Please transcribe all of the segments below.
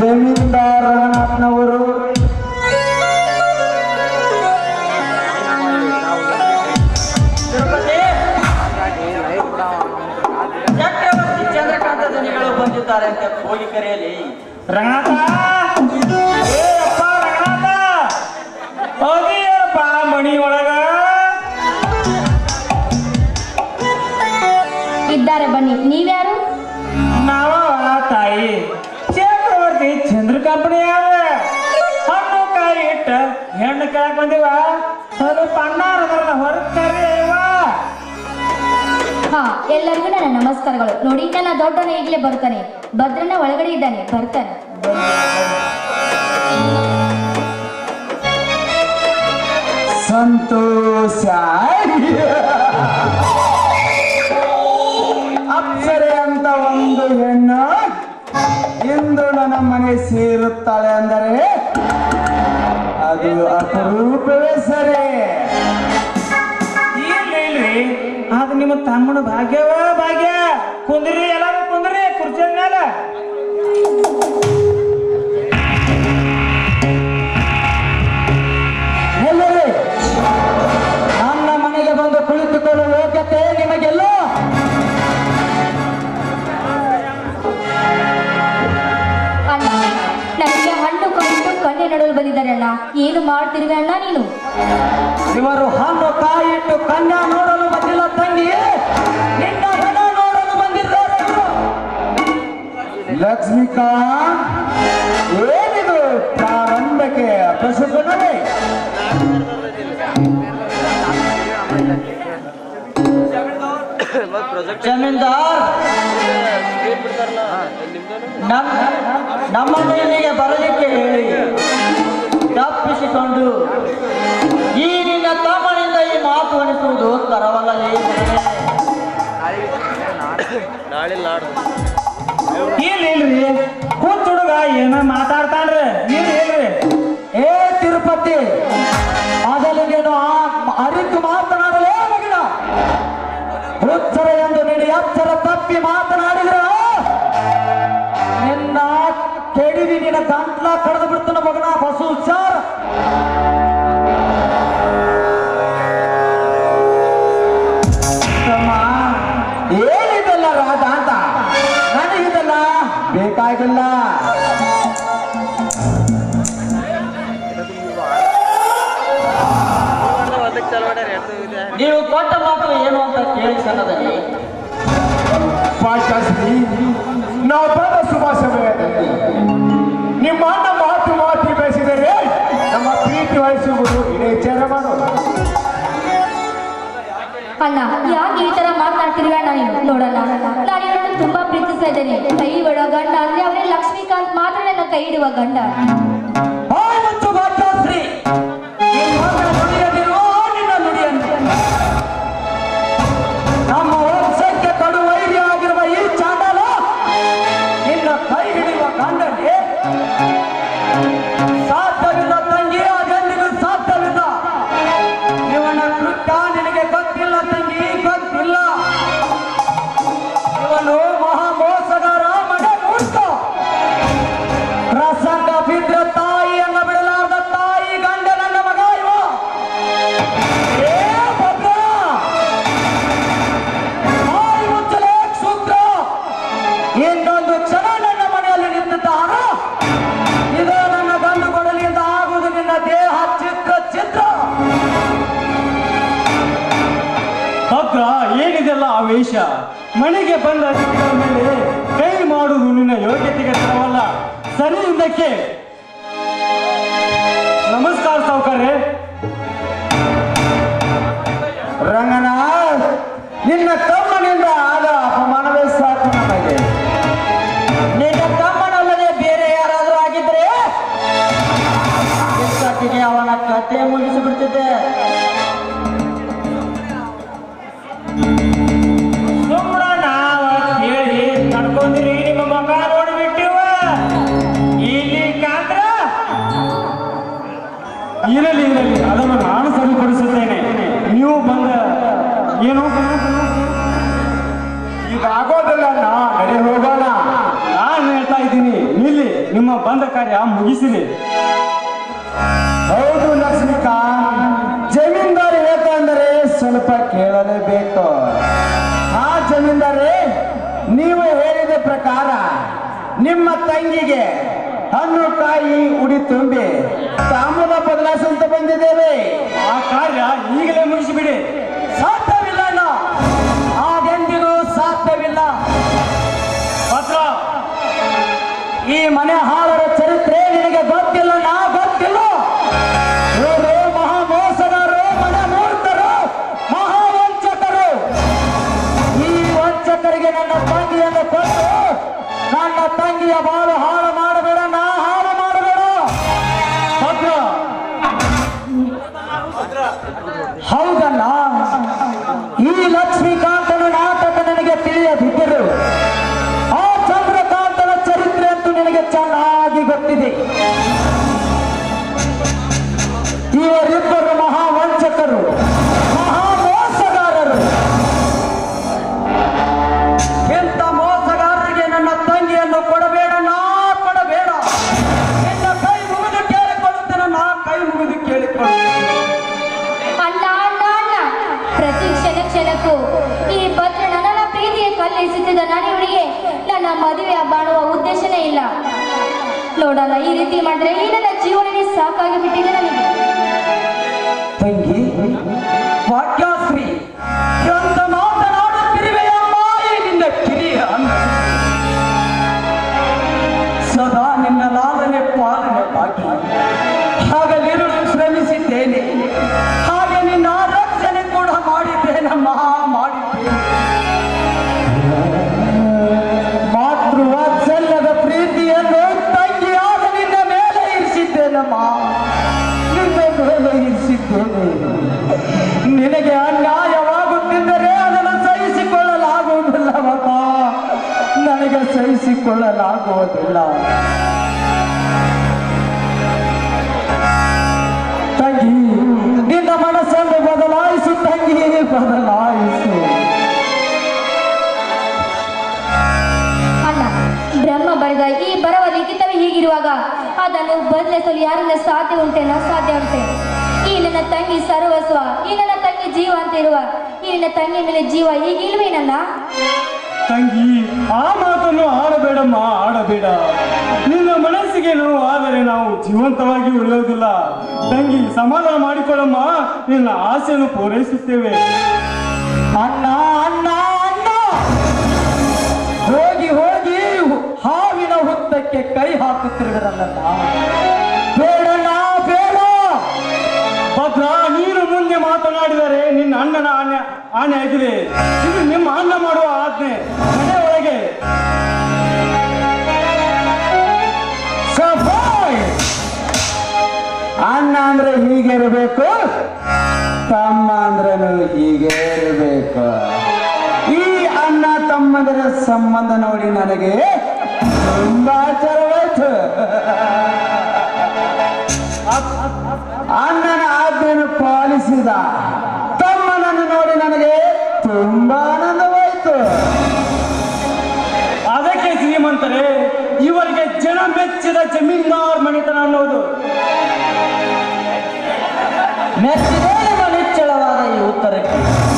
ಜಮೀನ್ದಾರ್ ರಂಗನಾಥ್ನವರು ತಿರುಪತಿ ಚಕ್ರವರ್ತಿ ಚಂದ್ರಕಾಂತ ಧನಿಗಳು ಬಂದಿದ್ದಾರೆ ಅಂತ ಹೋಗಿ ಕರೆಯಲಿ ರಂಗನಾಥ ಏ ಅಪ್ಪ ರಂಗನಾಥ ಹೋಗಿಯಪ್ಪ ಮಣಿ ಒಳಗ ಇದ್ದಾರೆ ಬನ್ನಿ ನೀವ್ಯಾರು ನಾವ ತಾಯಿ ಚಕ್ರವರ್ತಿ ಚಂದ್ರ ಕಂಪನಿ ಹಣ್ಣು ಕಾಯಿ ಇಟ್ಟ ಹೆಣ್ಣು ಕೇಳಕ್ ಬಂದಿವ ಸ್ವಲ್ಪ ಅಣ್ಣಾರದನ್ನ ಹೊರತಾರೇವ ಹಾ ಎಲ್ಲರಿಗೂ ನನ್ನ ನಮಸ್ಕಾರಗಳು ನೋಡಿ ನನ್ನ ದೊಡ್ಡನ ಈಗಲೇ ಬರ್ತಾನೆ ಭದ್ರನ ಒಳಗಡೆ ಇದ್ದಾನೆ ಬರ್ತಾನೆ ಸಂತೋಷ ಅಪ್ಸರೆ ಅಂತ ಒಂದು ಹೆಣ್ಣು ಇಂದು ನನ್ನ ಮನೆ ಸೇರುತ್ತಾಳೆ ಅಂದರೆ ಅದು ಅಪರೂಪವೇ ಸರಿ ಇಲ್ರಿ ಇಲ್ರಿ ಅದು ನಿಮ್ಮ ತಮ್ಮನ ಭಾಗ್ಯವ ಭಾಗ್ಯ ಕುಂದ್ರಿ ಎಲ್ಲ ಕುಂದ್ರಿ ಕುರ್ಚಿ ಮೇಲೆ ಎಲ್ಲರಿ ನನ್ನ ಮನೆಗೆ ಬಂದು ಕುಳಿತುಕೊಳ್ಳುವ ಯೋಗ್ಯತೆ ನಿಮಗೆಲ್ಲ ಅಣ್ಣ ನನಗೆ ಹಣ್ಣು ಕೊಂಡು ಕಣ್ಣೆ ನಡಲು ಬಂದಿದ್ದಾರೆ ಅಣ್ಣ ಏನು ಮಾಡ್ತಿರುವೆ ಅಣ್ಣ ನೀನು ಇವರು ಹಣ್ಣು ಕಾಯಿಟ್ಟು ಕನ್ಯಾ ನೋಡಲು ಬಂದಿಲ್ಲ ತಂಗಿ ನಿನ್ನ ಹಣ ನೋಡಲು ಬಂದಿದ್ದಾರೆ ಇವರು. ಲಕ್ಷ್ಮೀಕಾಂತ್ ಏನಿದು ಪ್ರಾರಂಭಕ್ಕೆ ಪಶುಪುನವೇ ಜಮೀನ್ದಾರ್ ನಮ್ ನಮ್ಮನ್ನು ಇಲ್ಲಿಗೆ ಬರಲಿಕ್ಕೆ ಹೇಳಿ ತಪ್ಪಿಸಿಕೊಂಡು ಈ ನಿನ್ನ ತಮ್ಮನಿಂದ ಈ ಮಾತು ಅನಿಸುವುದು ತರವಲ್ಲಲೇ ಇಲ್ಲ ಇಲ್ರಿ ಕೂತ್ ಹುಡುಗ ಏನ ಮಾತಾಡ್ತಾನ್ರಿ ಇಲ್ರಿ ಇಲ್ರಿ ಏ ತಿರುಪತಿ ಅದರಲ್ಲಿ ನೀನು ಆ ಅರಿತು ಮಾತನಾಡಲೇ ಮಗಿನ ಹುಚ್ಚರ ಎಂದು ನೀಡಿ ಅಕ್ಷರ ತಪ್ಪಿ ಮಾತನಾಡಿದ್ರ ನಿನ್ನ ಕೆಡಿವಿ ನಿನ್ನ ಗಂಟ್ಲ ಕಳೆದು ಬಿಡ್ತಾನ ಮಗನ ಬಸು ಚಾರ್ ತಮ್ಮ, ಏನಿದೆಲ್ಲ ರಾಧ ಅಂತ ನನಗಿದೆಲ್ಲ ಬೇಕಾಗಿಲ್ಲ ನೀವು ಕೊಟ್ಟ ಮಾತು ಏನು ಅಂತ ಕೇಳಿ ಸಣ್ಣದಲ್ಲಿ ಪಾಠಶಾಸ್ತ್ರಿ ನಾವು ಬಂದ ಶುಭ ಸಮಯದಲ್ಲಿ ನಿಮ್ಮ ಅಣ್ಣ ಮಾತು ಮಾತು ಬೆಳೆಸಿದರೆ ನಮ್ಮ ಪ್ರೀತಿ ವಹಿಸುವುದು ಇಡೀ ವಿಚಾರ ಮಾಡೋದು ಅಣ್ಣ ಯಾಕೆ ಈ ತರ ಮಾತನಾಡ್ತಿರುವೆ ಅಣ್ಣ ನೀನು ನೋಡಲ್ಲ ನಾನು ಇವರನ್ನು ತುಂಬಾ ಪ್ರೀತಿಸ್ತಾ ಇದ್ದೇನೆ ಕೈ ಬಿಡೋ ಗಂಡ ಅಂದ್ರೆ ಅವರೇ ಲಕ್ಷ್ಮೀಕಾಂತ್ ಮಾತ್ರ ನನ್ನ ಕೈ ಇಡುವ ಗಂಡ ಬಾಯ್ ಮುಚ್ಚು ಪಾಠಶಾಸ್ತ್ರಿ ನಿನ್ನ ಮಗಳ ನುಡಿಯದಿರೋ ನಿನ್ನ ನುಡಿಯಂತೆ ನಮ್ಮ ವಂಶಕ್ಕೆ ಕಡು ವೈರಿ ಆಗಿರುವ ಈ ಚಾಂಡಲ ನಿನ್ನ ಕೈ ಹಿಡಿಯುವ ಗಂಡನಿಗೆ ಸಾಧ್ಯವಿಲ್ಲ ತಂಗಿ ಅದೆಂದಿಗೂ ಸಾಧ್ಯವಿಲ್ಲ ಇವನ ಕೃತ್ಯ ನಿನಗೆ ಗೊತ್ತಿಲ್ಲ ತಂಗಿ ಗೊತ್ತಿಲ್ಲ ಇವನು ಮಹಾ ಮೋಸಗಾರ ಮನೆ ಮೂರ್ಖ ಪ್ರಸಂಗ ಬಿದ್ರ ತಾಯಿಯನ್ನ ಬಿಡಲಾರ್ದ ತಾಯಿ ಗಂಡ ನನ್ನ ಮಗ ಇವ ಏ ಭದ್ರ! ಬಾಯಿ ಮುಚ್ಚಲೇ ಕ್ಷುದ್ರ! ಇನ್ನೊಂದು ಕ್ಷಣ ನನ್ನ ಮನೆಯಲ್ಲಿ ನಿಂತಿದ್ದಾನ ಇದು ನನ್ನ ಗಂಡು ಕೊಡಲಿಯಿಂದ ಆಗುವುದು ನಿನ್ನ ದೇಹ ಚಿತ್ರ ಚಿತ್ರ ಭದ್ರ ಏನಿದೆಲ್ಲ ಆವೇಶ ಮನೆಗೆ ಬಂದ ಅತಿಥಿಗಳ ಮೇಲೆ ಕೈ ಮಾಡುವುದು ನಿನ್ನ ಯೋಗ್ಯತೆಗೆ ತರವಲ್ಲ ಸರಿ ಹಿಂದಕ್ಕೆ ನಮಸ್ಕಾರ ಸಾವುಕಾರ್ರೆ ರಂಗನಾಥ್ ನಿನ್ನ ತಮ್ಮನಿಂದ ಆದ ಅಪಮಾನವೇ ಸಾಕು ನಮಗೆ ನಿನ್ನ ತಮ್ಮನಲ್ಲದೆ ಬೇರೆ ಯಾರಾದರೂ ಆಗಿದ್ರೆ ಇಷ್ಟೊತ್ತಿಗೆ ಅವನ ಕತೆ ಮುಗಿಸಿಬಿಡ್ತಿದ್ದೆ ಸುಮ್ಮನ ನಾವ ಕೇಳಿ ನಡ್ಕೊಂಡಿರಿ ನಿಮ್ಮ ಮಗ ನೋಡಿಬಿಟ್ಟಿವ ಇಲ್ಲಿ ಕಾಂದ್ರ ಇರಲಿ ಇರಲಿ ಅದನ್ನು ನಾನು ಸರಿಪಡಿಸುತ್ತೇನೆ ನೀವು ಬಂದ ಏನು ಈಗ ಆಗೋದಿಲ್ಲ ನಾ ನಡೆ ಹೋಗೋಣ ನಾನು ಹೇಳ್ತಾ ಇದ್ದೀನಿ ನಿಲ್ಲಿ ನೀವು ನಿಮ್ಮ ಬಂದ ಕಾರ್ಯ ಮುಗಿಸಿರಿ ಹೌದು ಲಕ್ಷ್ಮೀಕಾಂತ್ ಜಮೀನ್ದಾರ್ ಹೇಳ್ತಂದರೆ ಸ್ವಲ್ಪ ಕೇಳಲೇಬೇಕು ಆ ಜಮೀನ್ದಾರೇ ನೀವು ಹೇಳಿದ ಪ್ರಕಾರ ನಿಮ್ಮ ತಂಗಿಗೆ ಹಣ್ಣು ಕಾಯಿ ಉಡಿ ತುಂಬಿ ತಾಂಬೂಲ ಬದಲಾಯಿಸಂತ ಬಂದಿದ್ದೇವೆ ಆ ಕಾರ್ಯ ಈಗಲೇ ಮುಗಿಸಿಬಿಡಿ ಸಾಧ್ಯವಿಲ್ಲ ಅಣ್ಣ ಹಾಗೆಂದಿಗೂ ಸಾಧ್ಯವಿಲ್ಲ ಭದ್ರ ಈ ಮನೆ ಹಾಳರ ಚರಿತ್ರೆ ನಿನಗೆ ಗೊತ್ತಿಲ್ಲ ನಾ ಗೊತ್ತಿಲ್ಲ ಇವರು ಮಹಾ ಮೋಸಗಾರರು ಮನೆ ಮೂರ್ತರು ಮಹಾ ವಂಚಕರು ಈ ವಂಚಕರಿಗೆ ನನ್ನ ತಂಗಿಯನ್ನು ಕೊಟ್ಟು ನನ್ನ ತಂಗಿಯ ಬಾಳು ಹಾಳು ಮಾಡಬೇಡ ನಾ ಹಾಳು ಮಾಡಬೇಡ ಭದ್ರ ಹೌದಲ್ಲ ಈ ಲಕ್ಷ್ಮೀಕಾಂತನ ನಾಟಕ ನನಗೆ ತಿಳಿಯದಿದ್ದರು ಆ ಚಂದ್ರಕಾಂತನ ಚರಿತ್ರೆ ಅಂತೂ ನಿನಗೆ ಚೆನ್ನಾಗಿ ಗೊತ್ತಿದೆ ಇವರಿಬ್ಬರು ಮಹಾ ವಂಚಕರು ಮಹಾ ಮೋಸಗಾರರು ಇಂಥ ಮೋಸಗಾರರಿಗೆ ನನ್ನ ತಂಗಿಯನ್ನು ಕೊಡಬೇಡ ನಾ ಕೊಡಬೇಡ ನಿನ್ನ ಕೈ ಮುಗಿದು ಕೇಳಿಕೊಳ್ಳುತ್ತೇನೆ ನಾ ಕೈ ಮುಗಿದು ಕೇಳಿಕೊಳ್ಳುತ್ತೇನೆ ಅಣ್ಣ ಅಣ್ಣ ಅಣ್ಣ ಪ್ರತಿ ಕ್ಷಣ ಕ್ಷಣಕ್ಕೂ ಈ ಭದ್ರ ನನ್ನ ಪ್ರೀತಿಗೆ ಕಲ್ಲೆಸುತ್ತಿದ್ದ ನಾನಿವರಿಗೆ ನನ್ನ ಮದುವೆ ಬಾಳುವ ಉದ್ದೇಶನೇ ಇಲ್ಲ ನೋಡಲ್ಲ ಈ ರೀತಿ ಮಾಡಿದ್ರೆ ಈ ನನ್ನ ಜೀವನನೇ ಸಾಕಾಗಿ ಬಿಟ್ಟಿದೆ ನನಗೆ ತಂಗಿ ವಾಕ್ಯಾಶ್ರೀ ಎಂತ ಮಾತನಾಡುತ್ತಿರುವೆಯಮ್ಮ ಈ ನಿನ್ನ ಕಿರಿಯ ಅಣ್ಣ ಸದಾ ನಿನ್ನ ಲಾಲನೆ ಪಾಲನೆ ಬಾಕಿ ಹಾಗಲಿರಲು ಶ್ರಮಿಸಿದ್ದೇನೆ ಹಾಗೆ ನಿನ್ನ ರಕ್ಷಣೆ ಕೂಡ ಮಾಡಿದ್ದೇನಮ್ಮ ಮಾಡಿದ್ದೇನೆ ಮಾತೃವಾತ್ಸಲ್ಯದ ಪ್ರೀತಿಯನ್ನು ತಂಗಿಯಾದ ನಿನ್ನ ಮೇಲೆ ಇರಿಸಿದ್ದೇನಮ್ಮ ನಿನ್ನ ಮೇಲೆ ಇರಿಸಿದ್ದೇನೆ ನಿನಗೆ ಅನ್ಯಾಯವಾಗುತ್ತಿದ್ದರೆ ಅದನ್ನು ಸಹಿಸಿಕೊಳ್ಳಲಾಗುವುದಿಲ್ಲವಪ್ಪ ನನಗೆ ಸಹಿಸಿಕೊಳ್ಳಲಾಗುವುದಿಲ್ಲ ತಂಗಿ ನಿನ್ನ ಮನಸ್ಸನ್ನು ಬದಲಾಯಿಸು ತಂಗಿ ಬದಲಾಯಿಸು ಅಲ್ಲ ಬ್ರಹ್ಮ ಬರೆದ ಈ ಬರವ ಲಿಖಿತವೇ ಹೀಗಿರುವಾಗ ಅದನ್ನು ಬದಲಿಸಲು ಯಾರಿಂದ ಸಾಧ್ಯ ಉಂಟೇನೋ ಸಾಧ್ಯ ಉಂಟೆ ಈ ನನ್ನ ತಂಗಿ ಸರ್ವಸ್ವ ಈ ನನ್ನ ತಂಗಿ ಜೀವ ಅಂತ ಇರುವ ಈ ನನ್ನ ತಂಗಿ ಮೇಲೆ ಜೀವ ಈಗಿಲ್ವೇನಲ್ಲ ತಂಗಿ ಆ ಮಾತನ್ನು ಆಡಬೇಡಮ್ಮ ಆಡಬೇಡ ನಿನ್ನ ಮನಸ್ಸಿಗೆ ನೋವು ಆದರೆ ನಾವು ಜೀವಂತವಾಗಿ ಉಳಿಯೋದಿಲ್ಲ ತಂಗಿ ಸಮಾಧಾನ ಮಾಡಿಕೊಳ್ಳಮ್ಮ ನಿನ್ನ ಆಸೆಯನ್ನು ಪೂರೈಸುತ್ತೇವೆ ಅಣ್ಣ ಅಣ್ಣ ಅಣ್ಣ ಹೋಗಿ ಹೋಗಿ ಹಾವಿನ ಹುತ್ತಕ್ಕೆ ಕೈ ಹಾಕುತ್ತಿರುವಿರಲ್ಲ ಬೇಡಣ್ಣ ಬೇಡ ಭದ್ರ ನೀನು ಮುಂದೆ ಮಾತನಾಡಿದರೆ ನಿನ್ನ ಅಣ್ಣನ ಆನೆ ಆನೆ ಆಗಿದೆ ಇದು ನಿಮ್ಮ ಅಣ್ಣ ಮಾಡುವ ಆಜ್ಞೆ ಮನೆ ಒಳಗೆ ಸಫಾಯ್! ಅಣ್ಣ ಅಂದ್ರೆ ಹೀಗೆ ಇರಬೇಕು ತಮ್ಮ ಅಂದ್ರೂ ಹೀಗೆ ಇರಬೇಕು ಈ ಅಣ್ಣ ತಮ್ಮದರ ಸಂಬಂಧ ನೋಡಿ ನನಗೆ ತುಂಬಾ ಚರವಾಯ್ತು ಅಣ್ಣನ ಆಜ್ಞೆಯನ್ನು ಪಾಲಿಸಿದ ತಮ್ಮನನ್ನು ನೋಡಿ ನನಗೆ ತುಂಬಾ ಆನಂದವಾಯ್ತು ಅದಕ್ಕೆ ಶ್ರೀಮಂತರೇ ಇವರಿಗೆ ಜನ ಮೆಚ್ಚಿದ ಜಮೀನ್ದಾರ್ ಮನೆತನ ಅನ್ನೋದು ಮೆಚ್ಚಿದೆ ನಿಮ್ಮ ನಿಚ್ಚಳವಾದ ಈ ಉತ್ತರಕ್ಕೆ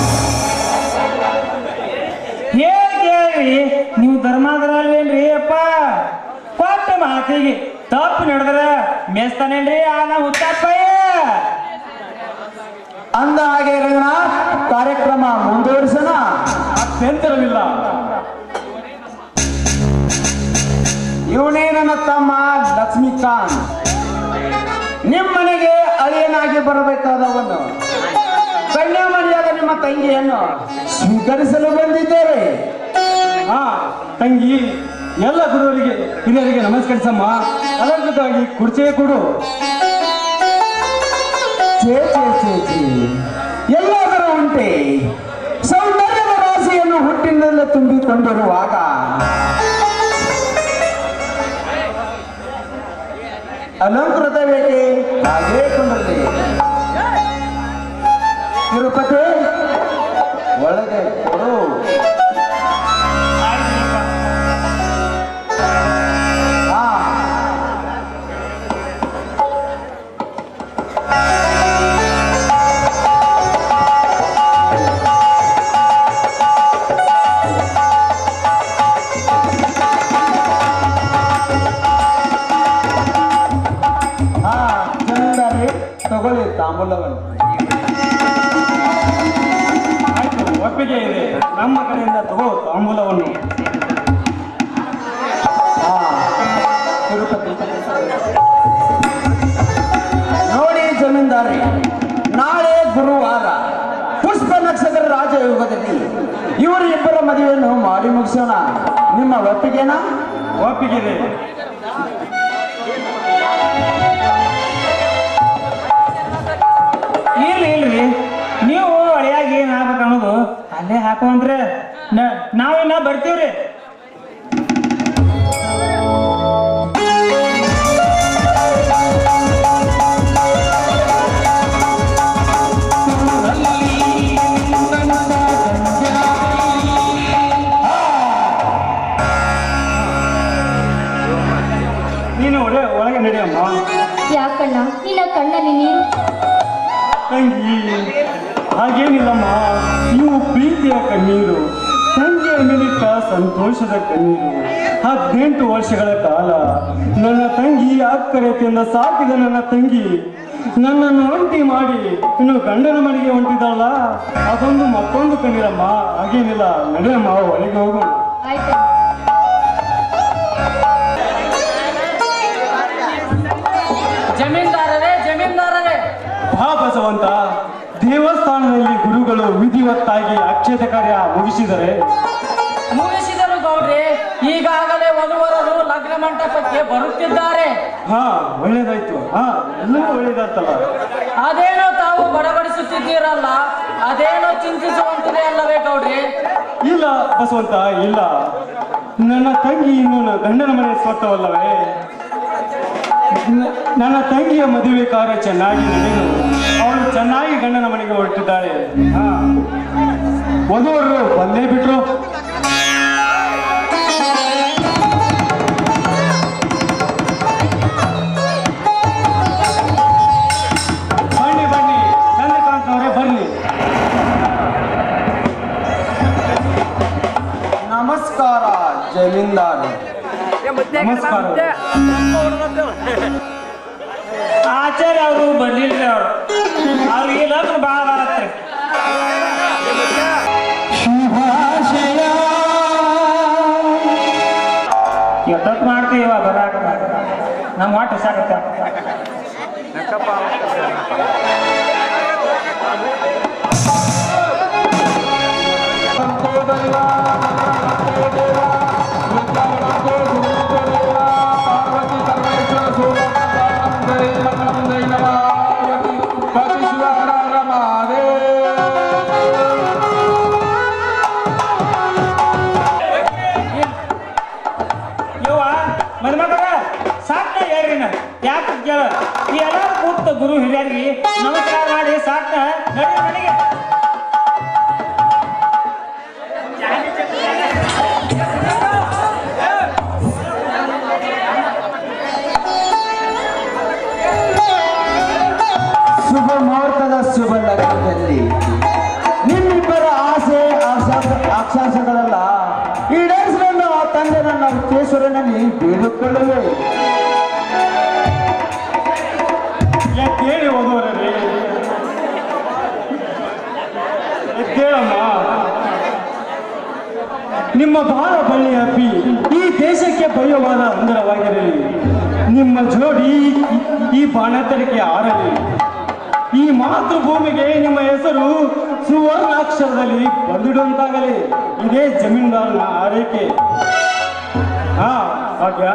ಹೇಳಿ ನೀವು ಧರ್ಮಾಂತರ ಅಲ್ವೇನ್ರಿ ಅಪ್ಪ ಕೊಟ್ಟ ಮಾತಿಗೆ ತಪ್ಪು ನಡೆದ್ರ ಮೆಸ್ತಾನೇನ್ರಿ ಆ ನಾವು ಹುತ್ತಪ್ಪಯ್ಯ ಅಂದ ಹಾಗೆ ರಂಗನಾಥ್ ಕಾರ್ಯಕ್ರಮ ಮುಂದುವರಿಸೋಣ ಅಭ್ಯಂತರವಿಲ್ಲ ಇವನೇ ನನ್ನ ತಮ್ಮ ಲಕ್ಷ್ಮೀಕಾಂತ್ ನಿಮ್ಮನೆಗೆ ಅಳಿಯನಾಗಿ ಬರಬೇಕಾದವನು ಕನ್ಯಾಮಣಿಯಾದ ನಿಮ್ಮ ತಂಗಿಯನ್ನು ಸ್ವೀಕರಿಸಲು ಬಂದಿದ್ದೇವೆ ಹಾ ತಂಗಿ ಎಲ್ಲ ಗುರುವರಿಗೆ ಹಿರಿಯರಿಗೆ ನಮಸ್ಕರಿಸಮ್ಮ ಅಲಂಕೃತವಾಗಿ ಕುರ್ಚೆ ಕೊಡು ಛೇ ಛೇ ಛೇ ಛೇ ಎಲ್ಲಾದರೂ ಉಂಟೆ ಸೌಂದರ್ಯದ ರಾಶಿಯನ್ನು ಹುಟ್ಟಿನಿಂದಲೇ ತುಂಬಿಕೊಂಡಿರುವಾಗ ಅಲಂಕೃತ ಬೇಕೆ ಹಾಗೇ ಕೊಂಡಲ್ಲಿ ತಿರುಪತಿ ಒಳಗೆ ಕೊಡು ಹಾ ನಮ್ಮ ಕಡೆಯಿಂದ ತಗೋ ತಾಂಬೂಲವನ್ನು ಹಾ, ತಿರುಪತಿ ನೋಡಿ ಜಮೀನ್ದಾರಿ ನಾಳೆ ಗುರುವಾರ ಪುಷ್ಪ ನಕ್ಷತ್ರ ರಾಜಯೋಗದಲ್ಲಿ ಇವರು ಇಬ್ಬರ ಮದುವೆಯನ್ನು ಮಾಡಿ ಮುಗಿಸೋಣ ನಿಮ್ಮ ಒಪ್ಪಿಗೆನಾ ಒಪ್ಪಿಗೆ ಇದೆ ಇಲ್ರಿ ಇಲ್ರಿ ನೀವು ಒಳೆಯಾಗಿ ಏನ್ ಹಾಕ್ಬೇಕು ಅನ್ನೋದು ಅಲ್ಲೇ ಹಾಕುವಂದ್ರೆ ನಾವಿನ್ನ ಬರ್ತೀವ್ರಿ ನೀನು ಒಳ್ಳೆ ಒಳಗೆ ನಡೆಯಮ್ಮ ಯಾಕಣ್ಣ ನಿನ್ನ ಕಣ್ಣಲ್ಲಿ ನೀರು ತಂಗಿ ಹಾಗೇನಿಲ್ಲಮ್ಮ ಇವು ಪ್ರೀತಿಯ ಕಣ್ಣೀರು ತಂಗಿಯ ನಿಮಿತ್ತ ಸಂತೋಷದ ಕಣ್ಣೀರು ಹದಿನೆಂಟು ವರ್ಷಗಳ ಕಾಲ ನನ್ನ ತಂಗಿ ಅಕ್ಕರೆತೆಯಿಂದ ಸಾಕಿದ ನನ್ನ ತಂಗಿ ನನ್ನನ್ನು ಒಂಟಿ ಮಾಡಿ ಇನ್ನು ಗಂಡನ ಮನೆಗೆ ಹೊಂಟಿದಲ್ಲ ಅದೊಂದು ಮತ್ತೊಂದು ಕಣ್ಣೀರಮ್ಮ ಹಾಗೇನಿಲ್ಲ ನಡೆಯಮ್ಮ ಒಳಗೆ ಹೋಗೋಣ ಆಯ್ತು ಜಮೀನ್ದಾರರೇ ಜಮೀನ್ದಾರರೇ ಹಾ ಬಸವಂತ ದೇವಸ್ಥಾನದಲ್ಲಿ ಗುರುಗಳು ವಿಧಿವತ್ತಾಗಿ ಅಕ್ಷತೆ ಕಾರ್ಯ ಮುಗಿಸಿದರೆ ಮುಗಿಸಿದರು ಗೌಡ್ರಿ ಈಗಾಗಲೇ ವಧುವರರು ಲಗ್ನ ಮಂಟಪಕ್ಕೆ ಬರುತ್ತಿದ್ದಾರೆ ಹಾ ಒಳ್ಳೇದಾಯ್ತು ಹಾ ಎಲ್ಲರೂ ಒಳ್ಳೇದಾಯ್ತಲ್ಲ ಅದೇನೋ ತಾವು ಬಡಬಡಿಸುತ್ತಿದ್ದೀರಲ್ಲ ಅದೇನೋ ಚಿಂತಿಸುವಂತಿದೆ ಅಲ್ಲವೇ ಗೌಡ್ರಿ ಇಲ್ಲ ಬಸವಂತ ಇಲ್ಲ ನನ್ನ ತಂಗಿ ಇನ್ನು ನ- ಗಂಡನ ಮನೆ ಸ್ವತ್ತವಲ್ಲವೇ ನ- ನನ್ನ ತಂಗಿಯ ಮದುವೆ ಕಾರ್ಯ ಚೆನ್ನಾಗಿ ನಡೆಯಲು ಅವಳು ಚೆನ್ನಾಗಿ ಗಂಡನ ಮನೆಗೆ ಹೊರಟಿದ್ದಾಳೆ ಹಾ ವಧುವರು ಬಂದೇ ಬಿಟ್ರು ಬನ್ನಿ ಬನ್ನಿ ಚಂದ್ರಕಾಂತ್ ಅವರೇ ಬನ್ನಿ ನಮಸ್ಕಾರ ಜಮೀನ್ದಾರಿ ನಮಸ್ಕಾರ ಆಚಾರ್ಯ ಅವರು ಬರ್ಲಿಲ್ಲ ಅವರು ಅವ್ರಿಗೆ ಲಗ್ನ ಭಾಳ ಆಗತ್ತೆ ಎಷ್ಟೊತ್ತು ಮಾಡ್ತೀವ ಬರಾಕ ನಮ್ಮ ಹೊಟ್ಟೆ ಸಾಕತ್ತ ಯವ್ವ ಮದುಮಗಳ ಸಾಕ್ನ ಹೇಳ್ರಿ ನಾ ಯಾಕೆ ಕೇಳ ಈ ಎಲ್ಲಾರು ಕೂತ ಗುರು ಹಿರಿಯರಿಗೆ ನಮಸ್ಕಾರ ಮಾಡಿ ಸಾಕ್ನ ನಡಿ ಮನೆಗೆ ಶುಭ ಮುಹೂರ್ತದ ಶುಭ ಲಗ್ನದಲ್ಲಿ ನಿಮ್ಮಿಬ್ಬರ ಆಸೆ ಆಶಾಸ- ಆಕಾಂಕ್ಷೆಗಳೆಲ್ಲ ಈಡೇರಿಸಲು ಆ ತಂದೆ ನನ್ನ ಉತ್ತೇಶ್ವರನಲ್ಲಿ ಬೇಡಿಕೊಳ್ಳುವೆ ಎದ್ದೇಳಿ ಓದುವರೇ ಎದ್ದೇಳಮ್ಮ ನಿಮ್ಮ ಬಾಳ ಬಳ್ಳಿ ಅಪ್ಪಿ ಈ ದೇಶಕ್ಕೆ ಭಯವಾದ ಅಂದರವಾಗಿರಲಿ ನಿಮ್ಮ ಜೋಡಿ ಈ ಬಾಣತರಿಕೆ ಆರಲಿ ಈ ಮಾತೃಭೂಮಿಗೆ ನಿಮ್ಮ ಹೆಸರು ಸುವರ್ಣಾಕ್ಷರದಲ್ಲಿ ಬರೆದಿಡುವಂತಾಗಲಿ ಇದೇ ಜಮೀನ್ದಾರನ ಆರೈಕೆ ಹಾ ಭಾಗ್ಯ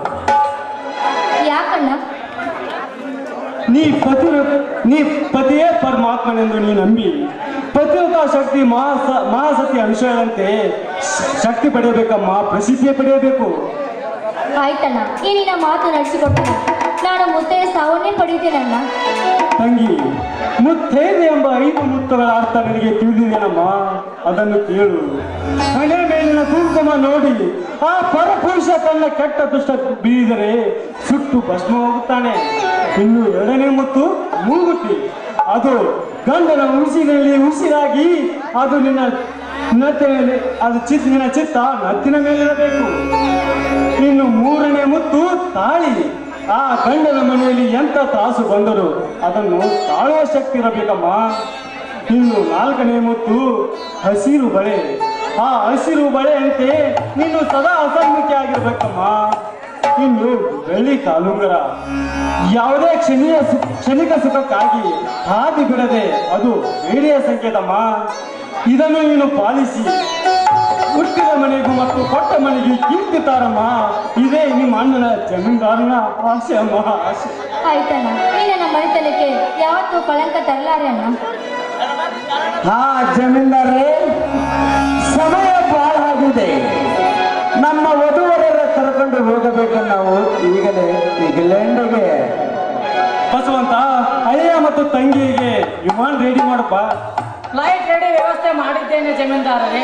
ಯಾಕಣ್ಣ ನೀ ಪತಿ ನೀ ಪತಿಯೇ ಪರಮಾತ್ಮನೆಂದು ನೀ ನಂಬಿ ಪತಿವ್ರತ ಶಕ್ತಿ ಮಹಾಸ ಮಹಾಸತಿ ಅಂಶಗಳಂತೆ ಶಕ್ತಿ ಪಡೆಯಬೇಕಮ್ಮ ಪ್ರಸಿದ್ಧಿ ಪಡೆಯಬೇಕು ಆಯ್ತಣ್ಣ ಈ ನಿನ್ನ ಮಾತು ನಡೆಸಿಕೊಟ್ಟಣ ನಾನು ಮುದ್ದೆಯ ಸಾವನ್ನೇ ಪಡೆಯುತ್ತೇನಣ್ಣ ತಂಗಿ ಮುತ್ತೈದೆ ಎಂಬ ಐದು ಮುತ್ತುಗಳ ಅರ್ಥ ನಿನಗೆ ತಿಳಿದಿದೆನಮ್ಮ ಅದನ್ನು ಕೇಳು ಹಣೆ ಮೇಲಿನ ಕುಂಕುಮ ನೋಡಿ ಆ ಪರಪುರುಷ ತನ್ನ ಕೆಟ್ಟ ದುಷ್ಟ ಬೀರಿದರೆ ಸುಟ್ಟು ಭಸ್ಮ ಹೋಗುತ್ತಾನೆ ಇನ್ನು ಎರಡನೇ ಮುತ್ತು ಮೂಗುತಿ ಅದು ಗಂಡನ ಉಸಿರಲ್ಲಿ ಉಸಿರಾಗಿ ಅದು ನಿನ್ನ ನತ್ತಿನಲ್ಲಿ ಅದು ಚಿತ್ ನಿನ್ನ ಚಿತ್ತ ನತ್ತಿನ ಮೇಲಿರಬೇಕು ಇನ್ನು ಮೂರನೇ ಮುತ್ತು ತಾಳಿ ಆ ಗಂಡನ ಮನೆಯಲ್ಲಿ ಎಂತ ತ್ರಾಸು ಬಂದರು ಅದನ್ನು ತಾಳುವ ಶಕ್ತಿ ಇರಬೇಕಮ್ಮ ಇನ್ನು ನಾಲ್ಕನೇ ಮುತ್ತು ಹಸಿರು ಬಳೆ ಆ ಹಸಿರು ಬಳೆಯಂತೆ ನೀನು ಸದಾ ಅಸನ್ಮುಖಿ ಆಗಿರ್ಬೇಕಮ್ಮ ಇನ್ನು ಬೆಳ್ಳಿ ಕಾಲುಂಗರ ಯಾವುದೇ ಕ್ಷಣೀಯ ಸು- ಕ್ಷಣಿಕ ಸುಖಕ್ಕಾಗಿ ಹಾದಿ ಬಿಡದೆ ಅದು ಬೇಡಿಯ ಸಂಕೇತಮ್ಮ ಇದನ್ನು ನೀನು ಪಾಲಿಸಿ ಹುಟ್ಟಿದ ಮನೆಗೂ ಮತ್ತು ಕೊಟ್ಟ ಮನೆಗೆ ಕೀರ್ತಿ ತಾರಮ್ಮ ಇದೇ ನಿಮ್ಮ ಅಣ್ಣನ ಜಮೀನ್ದಾರನ ಆಸೆ ಅಮ್ಮ ಆಸೆ ಆಯ್ತಣ್ಣ ಈ ನನ್ನ ಮನೆತನಕ್ಕೆ ಯಾವತ್ತೂ ಕಳಂಕ ತರಲಾರೆ ಅಣ್ಣ ಹಾ ಜಮೀನ್ದಾರೇ ಸಮಯ ಬಹಳ ಆಗಿದೆ ನಮ್ಮ ವಧುವರರ ಕರ್ಕೊಂಡು ಹೋಗಬೇಕು ನಾವು ಈಗಲೇ ಇಂಗ್ಲೆಂಡ್ಗೆ ಬಸವಂತ ಅಳಿಯ ಮತ್ತು ತಂಗಿಗೆ ವಿಮಾನ ರೆಡಿ ಮಾಡಪ್ಪ ಫ್ಲೈಟ್ ರೆಡಿ ವ್ಯವಸ್ಥೆ ಮಾಡಿದ್ದೇನೆ ಜಮೀನ್ದಾರರೇ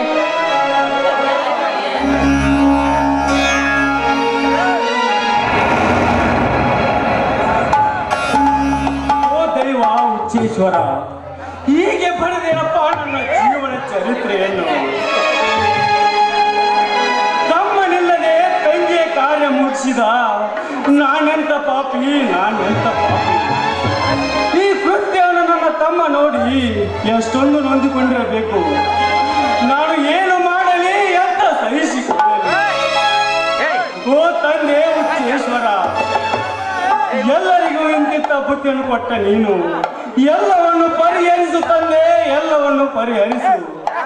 ಓ ದೈವ ಉಚ್ಚೇಶ್ವರ ಹೀಗೆ ಬರೆದೇನಪ್ಪ ನನ್ನ ಜೀವನ ಚರಿತ್ರೆಯನ್ನು ತಮ್ಮನಿಲ್ಲದೆ ತಂಗಿಯ ಕಾರ್ಯ ಮುಗಿಸಿದ ನಾನೆಂತ ಪಾಪಿ ನಾನೆಂತ ಪಾಪಿ ಈ ಕೃತ್ಯವನ್ನು ನನ್ನ ತಮ್ಮ ನೋಡಿ ಎಷ್ಟೊಂದು ನೊಂದಿಕೊಂಡಿರಬೇಕು ನಾನು ಏನು ಮಾಡಲಿ ಅಂತ ಸಹಿಸಿಕೊಳ್ಳಲಿ ಓ ತಂದೆ ಉಚ್ಚೇಶ್ವರ ಎಲ್ಲರಿಗೂ ಇಂತಿಂತ ಬುದ್ಧಿಯನ್ನು ಕೊಟ್ಟ ನೀನು ಎಲ್ಲವನ್ನು ಪರಿಹರಿಸು ತಂದೆ ಎಲ್ಲವನ್ನು ಪರಿಹರಿಸು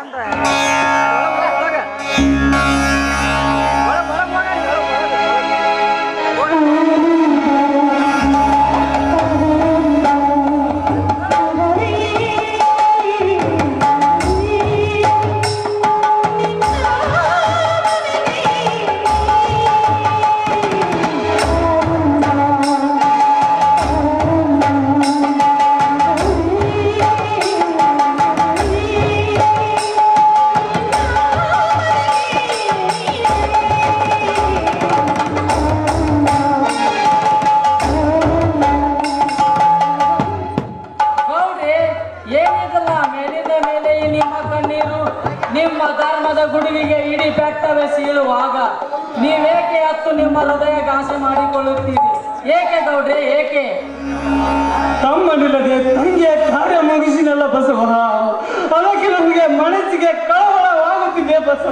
ಹೌದ್ರಿ ಏನಿದಲ್ಲ ಮೇಲಿಂದ ಮೇಲೆ ಈ ನಿಮ್ಮ ಕಣ್ಣೀರು ನಿಮ್ಮ ಧರ್ಮದ ಗುಡುಗಿಗೆ ಇಡೀ ಬೆಟ್ಟವೇ ಸೀಳುವಾಗ ನೀವೇಕೆ ಹತ್ತು ನಿಮ್ಮ ಹೃದಯ ಘಾಸೆ ಮಾಡಿಕೊಳ್ಳುತ್ತೀರಿ ಏಕೆ ಗೌಡ್ರೆ ಏಕೆ ತಮ್ಮನಿಲ್ಲದೆ ತಂಗಿಯ ಕಾರ್ಯ ಮುಗಿಸಿನಲ್ಲ ಬಸವ ಅದಕ್ಕೆ ನಮಗೆ ಮನಸ್ಸಿಗೆ ಕಳವಳವಾಗುತ್ತಿದೆ ಬಸವ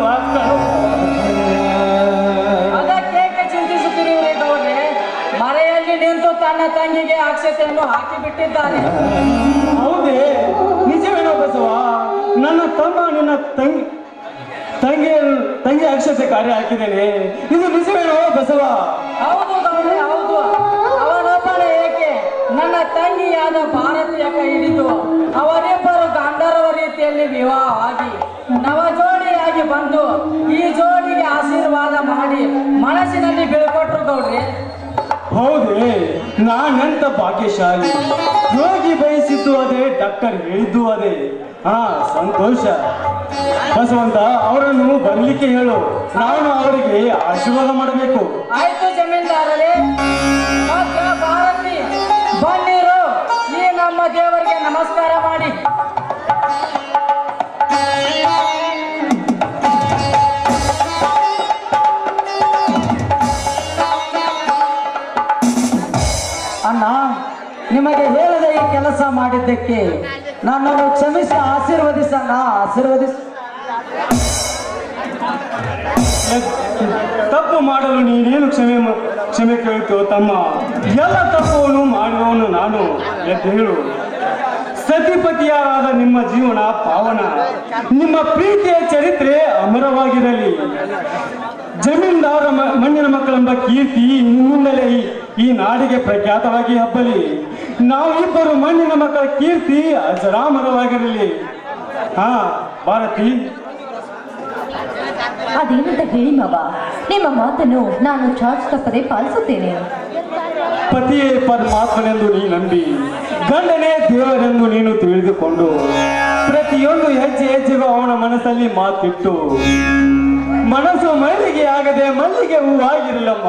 ಅದಕ್ಕೇಕೆ ಚಿಂತಿಸುತ್ತೀರಿ ಗೌಡ್ರೆ ಮರೆಯಲ್ಲಿ ನಿಂತು ತನ್ನ ತಂಗಿಗೆ ಅಕ್ಷತೆಯನ್ನು ಹಾಕಿ ಬಿಟ್ಟಿದ್ದಾನೆ ಹೌದೇ ನಿಜವೇನೋ ಬಸವ ನನ್ನ ತಮ್ಮ ನಿನ್ನ ತಂಗಿ ತಂಗಿ ತಂಗಿ ಅಕ್ಷತೆ ಕಾರ್ಯ ಹಾಕಿದ್ದೇನೆ ಇದು ನಿಜವೇನೋ ಬಸವ ಹೌದು ಗೌಡ್ರೆ ಹೌದು ಅವನೊಬ್ಬನೇ ಏಕೆ ನನ್ನ ತಂಗಿಯಾದ ಭಾರತೀಯ ಕೈ ಹಿಡಿದು ಅವರಿಬ್ಬರು ಗಂಧರ್ವ ರೀತಿಯಲ್ಲಿ ವಿವಾಹವಾಗಿ ನವ ಜೋಡಿಯಾಗಿ ಬಂದು ಈ ಜೋಡಿಗೆ ಆಶೀರ್ವಾದ ಮಾಡಿ ಮನಸ್ಸಿನಲ್ಲಿ ಬೀಳ್ಕೊಟ್ರು ಗೌಡ್ರಿ ಹೌದೇ ನಾನೆಂತ ಭಾಗ್ಯಶಾಲಿ ರೋಗಿ ಬಯಸಿದ್ದು ಅದೇ ಡಾಕ್ಟರ್ ಹೇಳಿದ್ದು ಅದೇ ಹಾ ಸಂತೋಷ ಬಸವಂತ ಅವರನ್ನು ಬರ್ಲಿಕ್ಕೆ ಹೇಳು ನಾನು ಅವರಿಗೆ ಆಶೀರ್ವಾದ ಮಾಡಬೇಕು ಆಯ್ತು ಜಮೀನ್ದಾರರೇ ಭದ್ರ ಭಾರತಿ ಬನ್ನಿರು ಈ ನಮ್ಮ ದೇವರಿಗೆ ನಮಸ್ಕಾರ ಮಾಡಿ ಅಣ್ಣ ನಿಮಗೆ ಹೇಳದೆ ಈ ಕೆಲಸ ಮಾಡಿದ್ದಕ್ಕೆ ನನ್ನನ್ನು ಕ್ಷಮಿಸಿ ಆಶೀರ್ವದಿಸಣ್ಣ ಆಶೀರ್ವದಿಸ ತಪ್ಪು ಮಾಡಲು ನೀನೇನು ಕ್ಷಮೆ ಮ- ಕ್ಷಮೆ ಕೇಳ್ತೋ ತಮ್ಮ ಎಲ್ಲ ತಪ್ಪವನ್ನು ಮಾಡಿದವನು ನಾನು ಎದ್ದು ಹೇಳು ಸತಿಪತಿಯಾದ ನಿಮ್ಮ ಜೀವನ ಪಾವನ ನಿಮ್ಮ ಪ್ರೀತಿಯ ಚರಿತ್ರೆ ಅಮರವಾಗಿರಲಿ ಜಮೀನ್ದಾರ ಮ- ಮಣ್ಣಿನ ಮಕ್ಕಳೆಂಬ ಕೀರ್ತಿ ನಿಮ್ಮಿಂದಲೇ ಈ- ಈ ನಾಡಿಗೆ ಪ್ರಖ್ಯಾತವಾಗಿ ಹಬ್ಬಲಿ ನಾವಿಬ್ಬರು ಮಣ್ಣಿನ ಮಕ್ಕಳ ಕೀರ್ತಿ ಅಜರಾಮರವಾಗಿರಲಿ ಹಾ ಭಾರತಿ ಅದೇನಂತ ಹೇಳಿ ಮಾವ ನಿಮ್ಮ ಮಾತನ್ನು ನಾನು ಚಾರ್ಜ್ ತಪ್ಪದೆ ಪಾಲಿಸುತ್ತೇನೆ ಪತಿಯೇ ಪರಮಾತ್ಮನೆಂದು ನೀ ನಂಬಿ ಗಂಡನೇ ದೇವರೆಂದು ನೀನು ತಿಳಿದುಕೊಂಡು ಪ್ರತಿಯೊಂದು ಹೆಜ್ಜೆ ಹೆಜ್ಜೆಗೂ ಅವನ ಮನಸ್ಸಲ್ಲಿ ಮಾತಿಟ್ಟು ಮನಸ್ಸು ಮಲ್ಲಿಗೆ ಆಗದೆ ಮಲ್ಲಿಗೆ ಹೂವಾಗಿರಲಮ್ಮ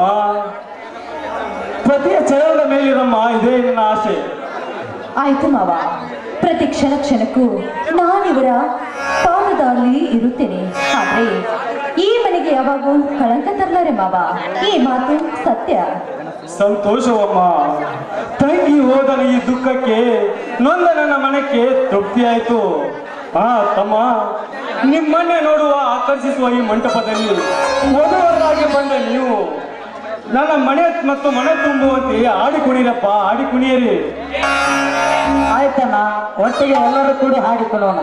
ಪತಿಯ ಚರಣದ ಮೇಲಿರಮ್ಮ ಇದೇ ನನ್ನ ಆಸೆ ಆಯ್ತು ಮಾವ ಪ್ರತಿ ಕ್ಷಣ ಕ್ಷಣಕ್ಕೂ ನಾನಿವರ ಪಾದದಲ್ಲಿ ಇರುತ್ತೇನೆ ಆದ್ರೆ ಈ ಮನೆಗೆ ಯಾವಾಗೂ ಕಳಂಕ ತರಲಾರೆ ಮಾವ ಈ ಮಾತು ಸತ್ಯ ಸಂತೋಷವಮ್ಮ ತಂಗಿ ಹೋದನ ಈ ದುಃಖಕ್ಕೆ ನೊಂದ ನನ್ನ ಮನಕ್ಕೆ ತೃಪ್ತಿ ಆಯ್ತು ಹಾ ತಮ್ಮ ನಿಮ್ಮನ್ನೇ ನೋಡುವ ಆಕರ್ಷಿಸುವ ಈ ಮಂಟಪದಲ್ಲಿ ವಧುವರಾಗಿ ಬಂದ ನೀವು ನನ್ನ ಮನೆ ಮತ್ತು ಮನೆ ತುಂಬುವಂತೆ ಆಡಿ ಕುಣಿರಪ್ಪ ಆಡಿ ಕುಣಿಯರಿ ಆಯ್ತಣ್ಣ ಒಟ್ಟಿಗೆ ಎಲ್ಲರೂ ಕೂಡಿ ಹಾಡಿಕೊಳ್ಳೋಣ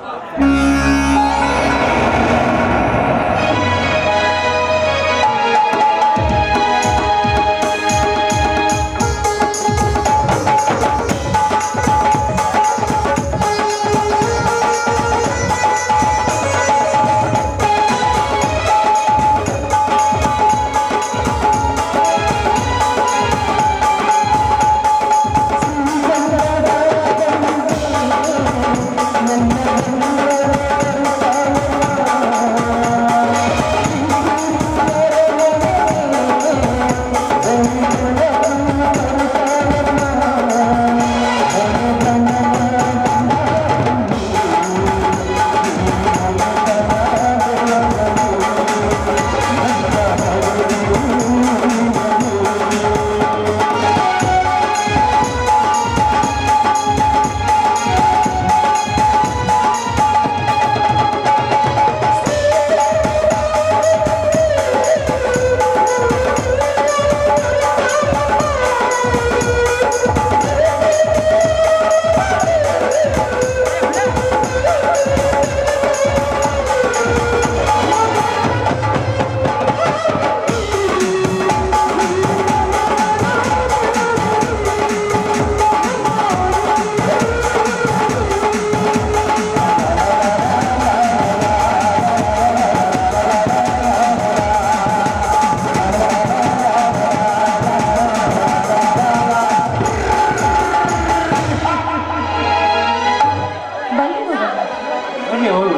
ಬನ್ನಿ ಹೋಗೋಣ ಬನ್ನಿ ಹೋಗು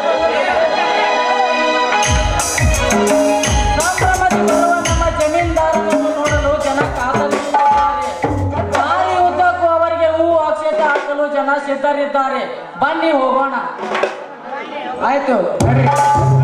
ಸಂಭ್ರಮದಿ ಬರುವ ನಮ್ಮ ಜಮೀನ್ದಾರರನ್ನು ನೋಡಲು ಜನ ಕಾತರಿಸುತ್ತಿದ್ದಾರೆ ದಾರಿ ಉದ್ದಕ್ಕೂ ಅವರಿಗೆ ಹೂ ಅಕ್ಷತೆ ಹಾಕಲು ಜನ ಸಿದ್ಧರಿದ್ದಾರೆ ಬನ್ನಿ ಹೋಗೋಣ ಆಯ್ತು ಬರ್ರಿ